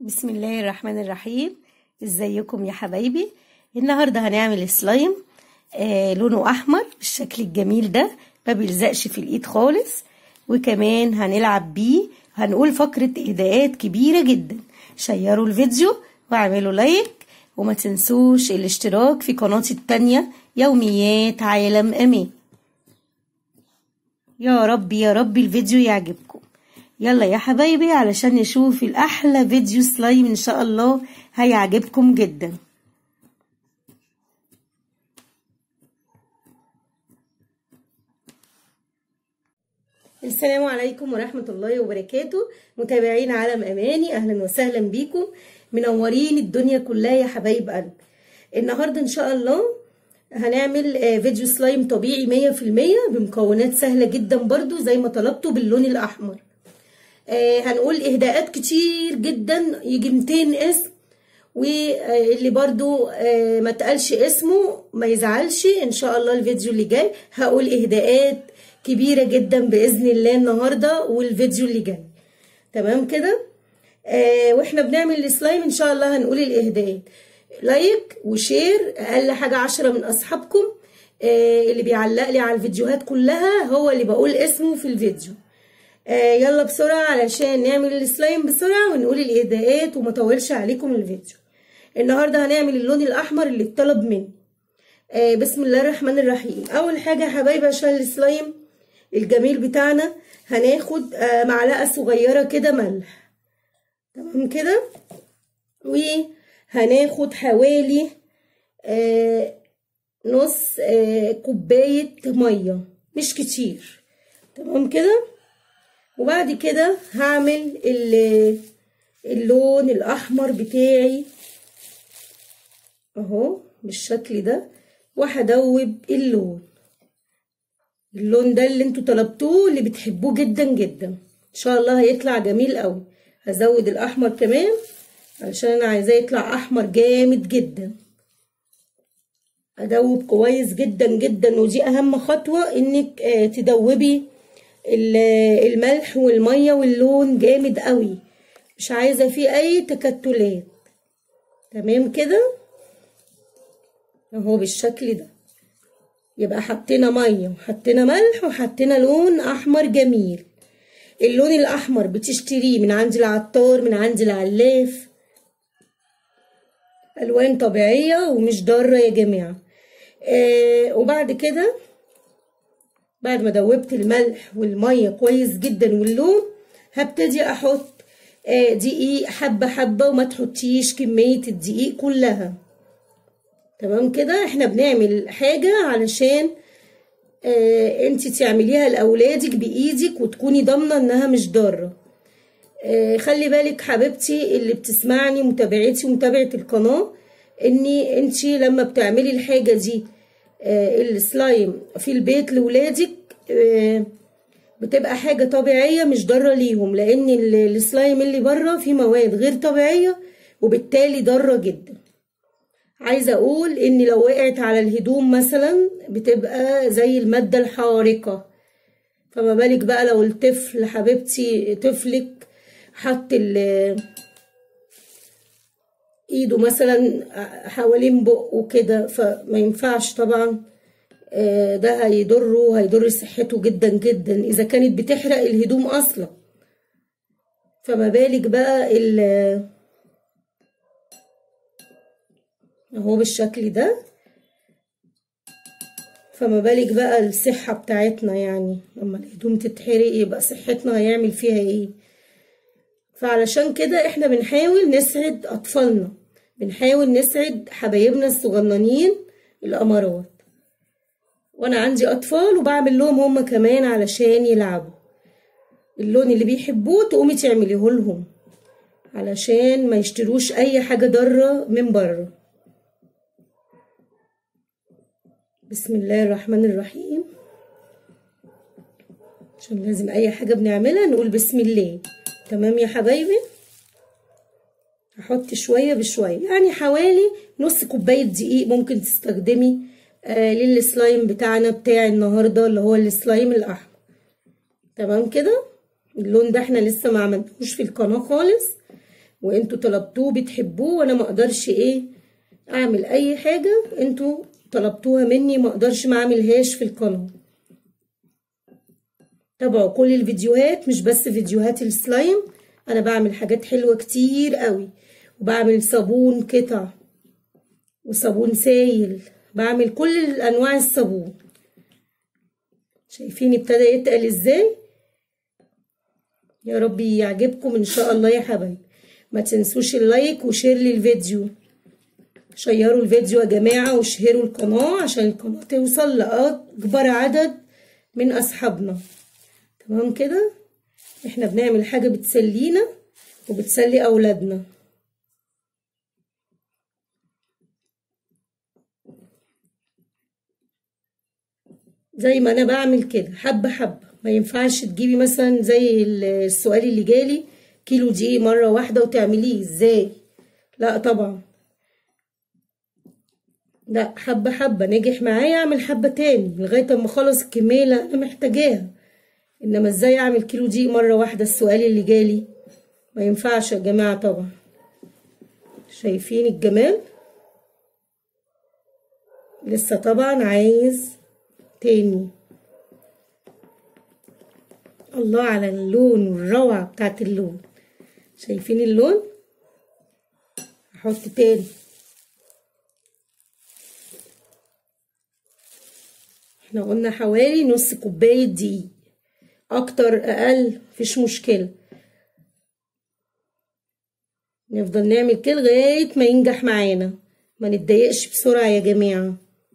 بسم الله الرحمن الرحيم ازيكم يا حبايبي النهارده هنعمل سلايم آه لونه احمر بالشكل الجميل ده ما بيلزقش في الايد خالص وكمان هنلعب بيه هنقول فقرة اهداءات كبيرة جدا شيروا الفيديو واعملوا لايك وما تنسوش الاشتراك في قناتي التانية يوميات عالم امان يا رب يا رب الفيديو يعجبكم يلا يا حبايبي علشان نشوف الأحلى فيديو سلايم إن شاء الله هيعجبكم جدا السلام عليكم ورحمة الله وبركاته متابعين عالم أماني أهلا وسهلا بيكم منورين الدنيا كلها يا حبايب قلب النهاردة إن شاء الله هنعمل فيديو سلايم طبيعي مية في المية بمكونات سهلة جدا برضو زي ما طلبته باللون الأحمر آه هنقول اهداءات كتير جدا يجي 200 اسم واللي برضو آه ما تقالش اسمه ما يزعلش ان شاء الله الفيديو اللي جاي هقول اهداءات كبيرة جدا بإذن الله النهاردة والفيديو اللي جاي تمام كده آه واحنا بنعمل السلايم ان شاء الله هنقول الاهداءات لايك وشير اقل حاجة عشرة من اصحابكم اللي بيعلق لي على الفيديوهات كلها هو اللي بقول اسمه في الفيديو آه يلا بسرعة علشان نعمل السلايم بسرعة ونقول الإهداءات وما طولش عليكم الفيديو النهاردة هنعمل اللون الأحمر اللي اتطلب مني آه بسم الله الرحمن الرحيم أول حاجة يا حبايبي عشان السلايم الجميل بتاعنا هناخد آه معلقة صغيرة كده ملح تمام كده وهناخد حوالي آه نص آه كوباية مية مش كتير تمام كده وبعد كده هعمل اللون الاحمر بتاعي اهو بالشكل ده وهدوب اللون اللون ده اللي انتوا طلبتوه اللي بتحبوه جدا جدا ان شاء الله هيطلع جميل قوي هزود الاحمر كمان علشان انا عايزاه يطلع احمر جامد جدا ادوب كويس جدا جدا ودي اهم خطوه انك تدوبي الملح والمية واللون جامد قوي مش عايزة فيه اي تكتلات تمام كده اهو بالشكل ده يبقى حطينا مية وحطينا ملح وحطينا لون احمر جميل اللون الاحمر بتشتريه من عند العطار من عند العلاف الوان طبيعية ومش ضارة يا جماعة آه وبعد كده بعد ما دوبت الملح والميه كويس جدا واللون هبتدي احط دقيق حبه حبه وما تحطيش كميه الدقيق كلها تمام كده احنا بنعمل حاجه علشان اه انت تعمليها لاولادك بايدك وتكوني ضامنه انها مش ضاره اه خلي بالك حبيبتي اللي بتسمعني متابعتي ومتابعه القناه اني انت لما بتعملي الحاجه دي السلايم في البيت لولادك بتبقى حاجة طبيعية مش ضارة ليهم لأن السلايم اللي بره فيه مواد غير طبيعية وبالتالي ضارة جدا عايزة أقول إن لو وقعت على الهدوم مثلا بتبقى زي المادة الحارقة فما بالك بقى لو الطفل حبيبتي طفلك حط ايده مثلا حوالين بقه كده فما ينفعش طبعا ده هيضره وهيضر صحته جدا جدا اذا كانت بتحرق الهدوم اصلا فما بالك بقى ال اهو بالشكل ده فما بالك بقى الصحة بتاعتنا يعني لما الهدوم تتحرق يبقى صحتنا هيعمل فيها ايه فعلشان كده احنا بنحاول نسعد اطفالنا بنحاول نسعد حبايبنا الصغننين الامارات وانا عندي اطفال وبعمل لهم هما كمان علشان يلعبوا اللون اللي بيحبوه تقومي تعمليه لهم علشان ما يشتروش اي حاجه ضاره من بره بسم الله الرحمن الرحيم عشان لازم اي حاجه بنعملها نقول بسم الله تمام يا حبايبي هحط شويه بشويه يعني حوالي نص كوبايه دقيق ممكن تستخدمي آه للسلايم بتاعنا بتاع النهارده اللي هو السلايم الاحمر تمام كده اللون ده احنا لسه ما عملناهوش في القناه خالص وانتوا طلبتوه بتحبوه وانا ما اقدرش ايه اعمل اي حاجة انتوا طلبتوها مني ما اقدرش ما اعملهاش في القناة تابعوا كل الفيديوهات مش بس فيديوهات السلايم انا بعمل حاجات حلوة كتير قوي وبعمل صابون قطع وصابون سايل بعمل كل انواع الصابون شايفين ابتدى يتقل ازاي يا رب يعجبكم ان شاء الله يا حبايبي ما تنسوش اللايك وشير للفيديو شيروا الفيديو يا جماعة وشهروا القناة عشان القناة توصل لأكبر عدد من أصحابنا تمام كده احنا بنعمل حاجة بتسلينا وبتسلي أولادنا زي ما انا بعمل كده حبة حبة ما ينفعش تجيبي مثلا زي السؤال اللي جالي كيلو دقيق مرة واحدة وتعمليه ازاي لا طبعا لا حبة حبة نجح معايا اعمل حبة تاني لغاية اما اخلص الكمية اللي انا محتاجاها انما ازاي اعمل كيلو دقيق مرة واحدة السؤال اللي جالي ما ينفعش يا جماعة طبعا شايفين الجمال لسه طبعا عايز تاني الله على اللون والروعة بتاعت اللون شايفين اللون هحط تاني احنا قلنا حوالي نص كوباية دقيق اكتر اقل مفيش مشكلة نفضل نعمل كده لغاية ما ينجح معانا ما نتضايقش بسرعة يا جماعة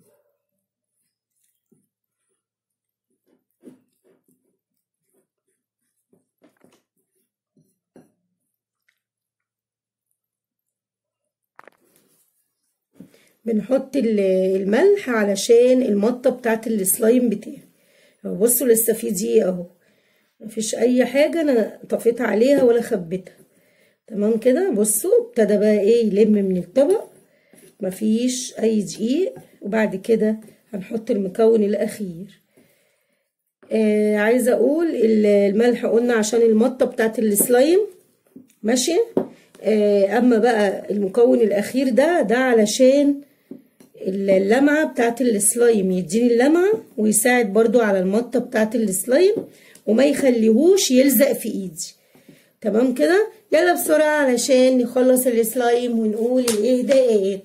بنحط الملح علشان المطة بتاعت السلايم بتاعي بصوا لسه في دقيقة اهو مفيش اي حاجة انا طفيت عليها ولا خبيتها تمام كده بصوا ابتدى بقى ايه يلم من الطبق مفيش اي دقيق وبعد كده هنحط المكون الاخير آه عايزة اقول الملح قلنا عشان المطة بتاعت السلايم ماشي آه اما بقى المكون الاخير ده ده علشان اللمعة بتاعت السلايم يديني اللمعة ويساعد برضو على المطة بتاعت السلايم وما يخليهوش يلزق في ايدي تمام كده يلا بسرعة علشان نخلص السلايم ونقول الاهداءات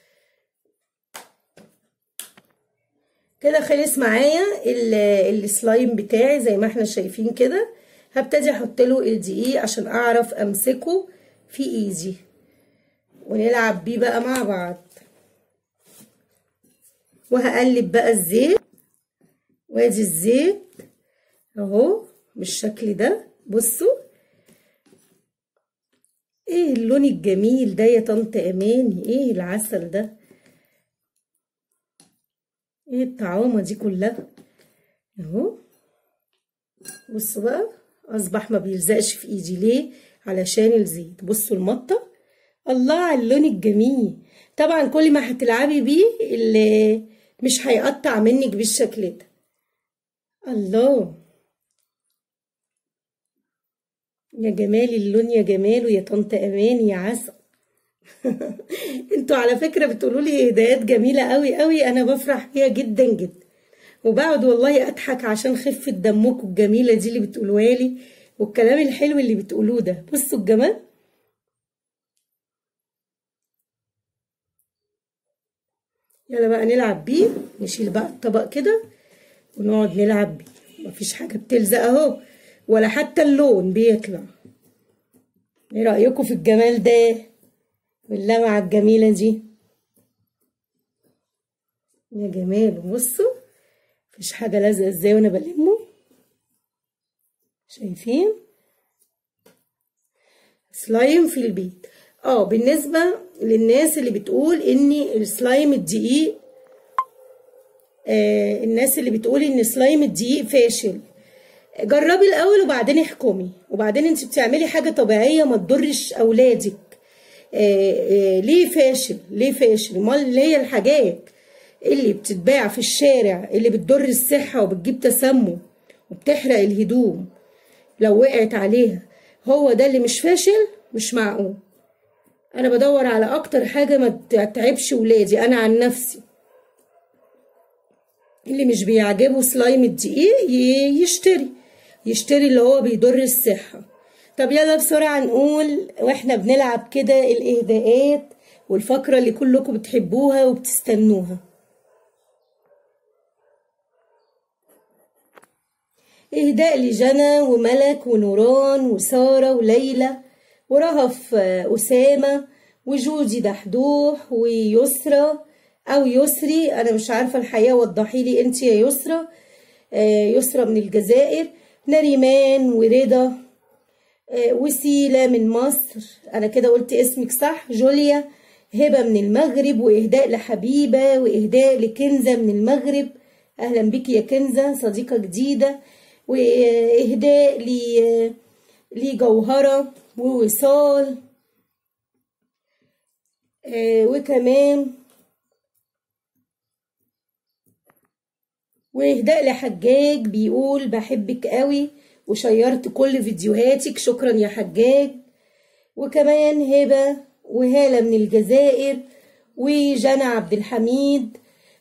كده خلص معايا السلايم بتاعي زي ما احنا شايفين كده هبتدي احط له الدقيق عشان اعرف امسكه في ايدي ونلعب بيه بقى مع بعض وهقلب بقى الزيت وادي الزيت اهو بالشكل ده بصوا ايه اللون الجميل ده يا طنط اماني ايه العسل ده ايه الطعامه دي كلها اهو بصوا بقى اصبح ما بيلزقش في ايدي ليه علشان الزيت بصوا المطه الله على اللون الجميل طبعا كل ما هتلعبي بيه اللي مش هيقطع منك بالشكل ده الله يا جمال اللون يا جمال ويا طنط امان يا عسل انتوا على فكره بتقولوا لي هدايات جميله قوي قوي انا بفرح بيها جدا جدا وبقعد والله اضحك عشان خفه دمكم الجميله دي اللي بتقولوها لي والكلام الحلو اللي بتقولوه ده بصوا الجمال يلا بقى نلعب بيه نشيل بقى الطبق كده ونقعد نلعب بيه مفيش حاجه بتلزق اهو ولا حتى اللون بيطلع ايه رايكم في الجمال ده واللمعه الجميله دي يا جمال بصوا مفيش حاجه لازقه ازاي وانا بلمه شايفين سلايم في البيت اه بالنسبه للناس اللي بتقول ان السلايم الدقيق آه الناس اللي بتقول ان سلايم الدقيق فاشل جربي الاول وبعدين احكمي وبعدين انت بتعملي حاجه طبيعيه ما تضرش اولادك آه آه ليه فاشل ليه فاشل امال اللي هي الحاجات اللي بتتباع في الشارع اللي بتضر الصحه وبتجيب تسمم وبتحرق الهدوم لو وقعت عليها هو ده اللي مش فاشل مش معقول انا بدور على اكتر حاجه ما تتعبش ولادي انا عن نفسي اللي مش بيعجبه سلايم الدقيق ي- يشتري يشتري اللي هو بيضر الصحه طب يلا بسرعه نقول واحنا بنلعب كده الاهداءات والفقره اللي كلكم بتحبوها وبتستنوها إهداء لجنى وملك ونوران وسارة وليلى ورهف آه، أسامة وجودي دحدوح ويسرى أو يسري أنا مش عارفة الحقيقة وضحي لي أنت يا يسرى آه، يسرى من الجزائر نريمان ورضا آه، وسيلة من مصر أنا كده قلت اسمك صح جوليا هبة من المغرب وإهداء لحبيبة وإهداء لكنزة من المغرب أهلا بك يا كنزة صديقة جديدة وإهداء ل- لجوهرة ووصال آه، وكمان وإهداء لحجاج بيقول بحبك قوي وشيرت كل فيديوهاتك شكرا يا حجاج وكمان هبة وهالة من الجزائر وجنى عبد الحميد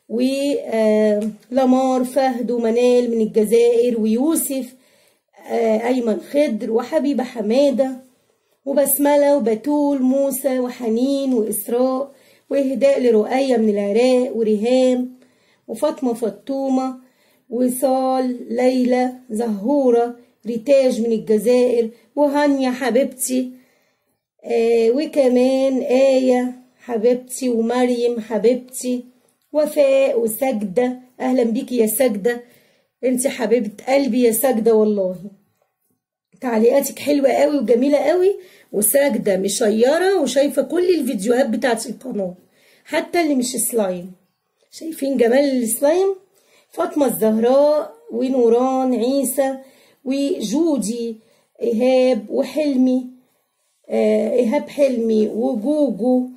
ولمار فهد ومنال من الجزائر ويوسف آه، أيمن خضر وحبيبة حمادة وبسملة وبتول موسى وحنين وإسراء وإهداء لرؤية من العراق وريهام وفاطمة فطومة وصال ليلى زهورة ريتاج من الجزائر وهانيا حبيبتي آه وكمان آية حبيبتي ومريم حبيبتي وفاء وسجدة أهلا بيكي يا سجدة انت حبيبة قلبي يا سجدة والله تعليقاتك حلوة قوي وجميلة قوي وساجدة مشيرة وشايفة كل الفيديوهات بتاعت القناة حتى اللي مش سلايم شايفين جمال السلايم فاطمة الزهراء ونوران عيسى وجودي إيهاب وحلمي آه، إيهاب حلمي وجوجو